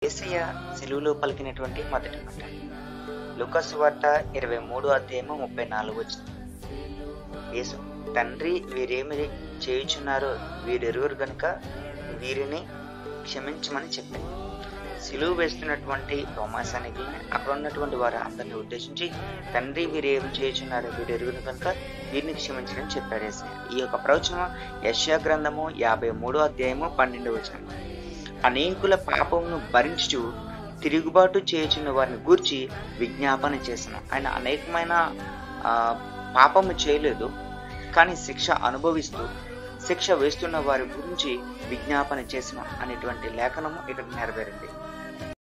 ఏసయ్య సెలువులో పలికినటువంటి మొదటి మాట లుకస్ వార్త ఇరవై మూడు అధ్యాయము ముప్పై నాలుగు వచ్చిన యేసు తండ్రి వీరేమి చేయుచున్నారో వీరెరువురు గనుక వీరిని క్షమించమని చెప్పాను సిలువు వేస్తున్నటువంటి రోమా సైనికులని అక్కడ ఉన్నటువంటి వారు అందరిని ఉద్దేశించి తండ్రి వీరు ఏం చేయుచున్నారు వీరు ఎరుగును కనుక వీరిని క్షమించడం చెప్పాడు ఏసయ్య ఈ యొక్క ప్రవచనం యశ్యా గ్రంథము యాభై మూడో అధ్యాయము పన్నెండు వచనం అనేకుల పాపమును భరించు తిరుగుబాటు చేయుచున్న వారిని గూర్చి విజ్ఞాపన చేసిన ఆయన అనేకమైన ఆ, పాపము చేయలేదు కానీ శిక్ష అనుభవిస్తూ శిక్ష వేస్తున్న వారి గురించి విజ్ఞాపన చేసిన అనేటువంటి లేఖనము ఇక్కడ నెరవేరింది